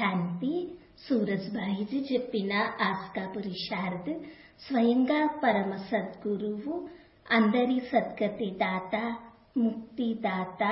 శాంతి సూరజ్భాయిజీ చెప్పిన ఆస్కా పురుషార్థ్ స్వయంగా పరమ సద్గురువు అందరి సద్గతి దాత ముక్తి దాత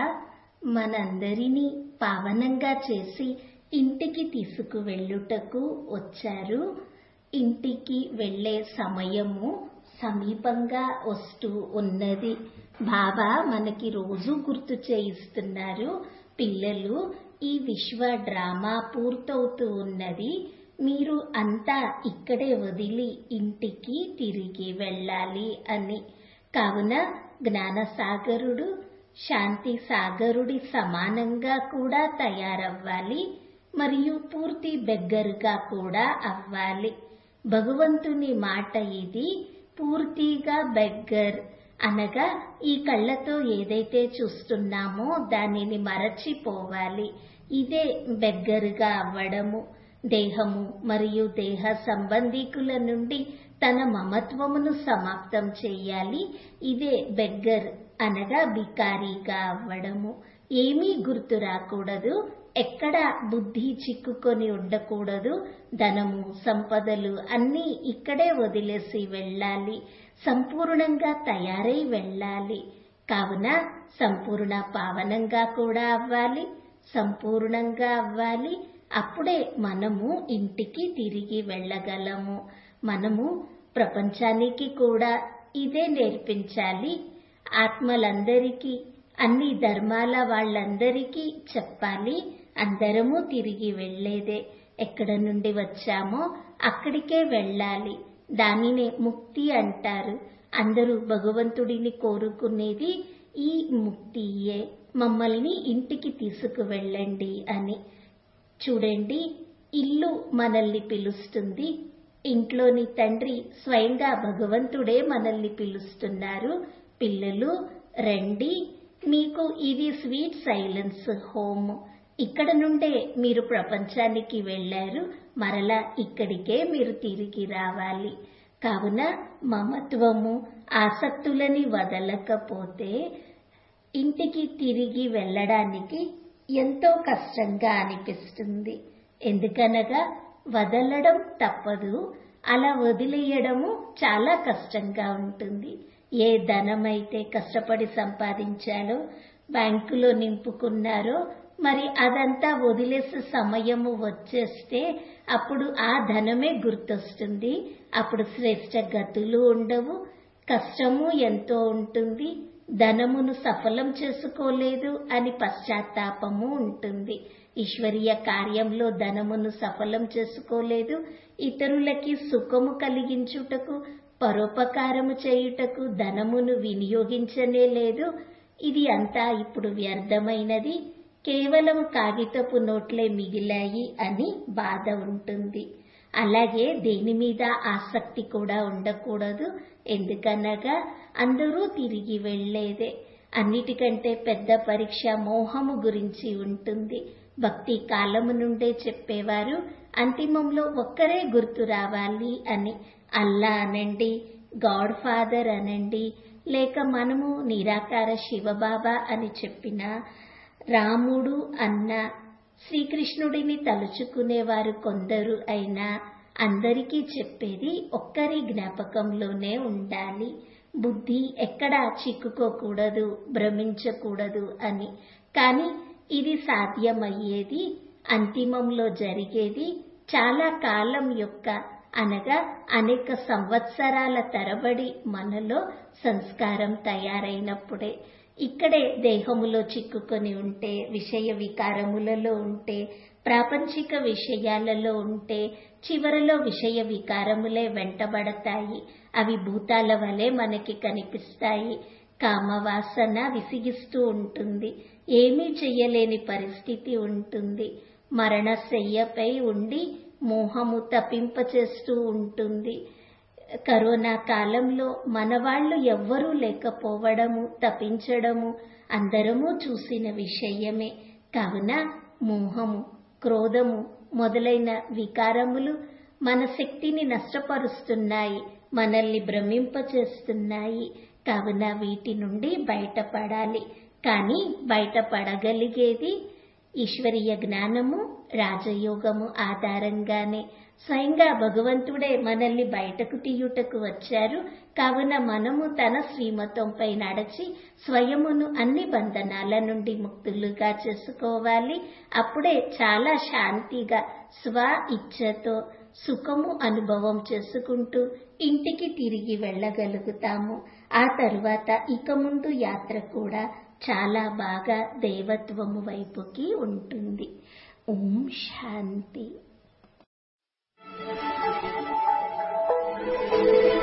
మనందరినీ పావనంగా చేసి ఇంటికి తీసుకువెళ్ళుటకు వచ్చారు ఇంటికి వెళ్ళే సమయము సమీపంగా వస్తూ ఉన్నది బాబా మనకి రోజు గుర్తు చేయిస్తున్నారు పిల్లలు ఈ విశ్వ డ్రామా పూర్తవుతూ ఉన్నది మీరు అంతా ఇక్కడే వదిలి ఇంటికి తిరిగి వెళ్ళాలి అని కావున జ్ఞానసాగరుడు శాంతి సాగరుడి సమానంగా కూడా తయారవ్వాలి మరియు పూర్తి బెగ్గరుగా కూడా అవ్వాలి భగవంతుని మాట ఇది పూర్తిగా బెగ్గర్ అనగా ఈ కళ్ళతో ఏదైతే చూస్తున్నామో దానిని మరచిపోవాలి ఇదే బెగ్గరుగా అవ్వడము దేహము మరియు దేహ సంబంధీకుల నుండి తన మమత్వమును సమాప్తం చేయాలి ఇదే బెగ్గర్ అనగా బికారీగా అవ్వడము ఏమీ గుర్తు రాకూడదు ఎక్కడ బుద్ధి చిక్కుకొని ఉండకూడదు ధనము సంపదలు అన్నీ ఇక్కడే వదిలేసి వెళ్ళాలి సంపూర్ణంగా తయారై వెళ్ళాలి కావున సంపూర్ణ పావనంగా కూడా అవ్వాలి సంపూర్ణంగా అవ్వాలి అప్పుడే మనము ఇంటికి తిరిగి వెళ్ళగలము మనము ప్రపంచానికి కూడా ఇదే నేర్పించాలి ఆత్మలందరికీ అన్ని ధర్మాల వాళ్ళందరికీ చెప్పాలి అందరము తిరిగి వెళ్లేదే ఎక్కడ నుండి వచ్చామో అక్కడికే వెళ్ళాలి దానినే ముక్తి అంటారు అందరూ భగవంతుడిని కోరుకునేది ఈ ముక్తియే మమ్మల్ని ఇంటికి తీసుకువెళ్ళండి అని చూడండి ఇల్లు మనల్ని పిలుస్తుంది ఇంట్లోని తండ్రి స్వయంగా భగవంతుడే మనల్ని పిలుస్తున్నారు పిల్లలు రండి మీకు ఇది స్వీట్ సైలెన్స్ హోమ్ ఇక్కడ నుండే మీరు ప్రపంచానికి వెళ్లారు మరలా ఇక్కడికే మీరు తిరిగి రావాలి కావున మమత్వము ఆసక్తులని వదలకపోతే ఇంటికి తిరిగి వెళ్ళడానికి ఎంతో కష్టంగా అనిపిస్తుంది ఎందుకనగా వదలడం తప్పదు అలా వదిలేయడము చాలా కష్టంగా ఉంటుంది ఏ ధనమైతే కష్టపడి సంపాదించాలో బ్యాంకులో నింపుకున్నారో మరి అదంతా వదిలేసే సమయము వచ్చేస్తే అప్పుడు ఆ ధనమే గుర్తొస్తుంది అప్పుడు శ్రేష్ట గతులు ఉండవు కష్టము ఎంతో ఉంటుంది ధనమును సఫలం చేసుకోలేదు అని పశ్చాత్తాపము ఉంటుంది ఈశ్వరీయ కార్యంలో ధనమును సఫలం చేసుకోలేదు ఇతరులకి సుఖము కలిగించుటకు పరోపకారము చేయుటకు ధనమును వినియోగించనే లేదు ఇది అంతా ఇప్పుడు వ్యర్థమైనది కేవలం కాగితపు నోట్లే మిగిలాయి అని బాధ ఉంటుంది అలాగే దేని మీద ఆసక్తి కూడా ఉండకూడదు ఎందుకనగా అందరూ తిరిగి వెళ్లేదే అన్నిటికంటే పెద్ద పరీక్ష మోహము గురించి ఉంటుంది భక్తి కాలము నుండే చెప్పేవారు అంతిమంలో ఒక్కరే గుర్తు రావాలి అని అల్లా అనండి గాడ్ ఫాదర్ అనండి లేక మనము నిరాకార శివబాబా అని చెప్పిన రాముడు అన్న శ్రీకృష్ణుడిని తలుచుకునేవారు కొందరు అయినా అందరికీ చెప్పేది ఒక్కరి జ్ఞాపకంలోనే ఉండాలి బుద్ధి ఎక్కడా చిక్కుకోకూడదు భ్రమించకూడదు అని కానీ ఇది సాధ్యమయ్యేది అంతిమంలో జరిగేది చాలా కాలం యొక్క అనగా అనేక సంవత్సరాల తరబడి మనలో సంస్కారం తయారైనప్పుడే ఇక్కడే దేహములో చిక్కుకొని ఉంటే విషయ వికారములలో ఉంటే ప్రాపంచిక విషయాలలో ఉంటే చివరలో విషయ వికారములే వెంటబడతాయి అవి భూతాల వలె మనకి కనిపిస్తాయి కామవాసన విసిగిస్తూ ఉంటుంది ఏమీ చెయ్యలేని పరిస్థితి ఉంటుంది మరణ శయ్యపై ఉండి మోహము తప్పింపచేస్తూ ఉంటుంది కరోనా కాలంలో మనవాళ్లు ఎవ్వరూ లేకపోవడము తప్పించడము అందరము చూసిన విషయమే కావున మోహము క్రోధము మొదలైన వికారములు మన శక్తిని నష్టపరుస్తున్నాయి మనల్ని భ్రమింపచేస్తున్నాయి కావున వీటి నుండి బయటపడాలి కానీ బయటపడగలిగేది ఈశ్వరీయ జ్ఞానము రాజయోగము ఆధారంగానే స్వయంగా భగవంతుడే మనల్ని బయటకు తీయుటకు వచ్చారు కావున మనము తన శ్రీమతంపై నడచి స్వయమును అన్ని బంధనాల నుండి ముక్తులుగా చేసుకోవాలి అప్పుడే చాలా శాంతిగా స్వ ఇచ్ఛతో సుఖము అనుభవం చేసుకుంటూ ఇంటికి తిరిగి వెళ్ళగలుగుతాము ఆ తరువాత ఇక ముందు యాత్ర కూడా చాలా బాగా దేవత్వము వైపుకి ఉంటుంది ఓం శాంతి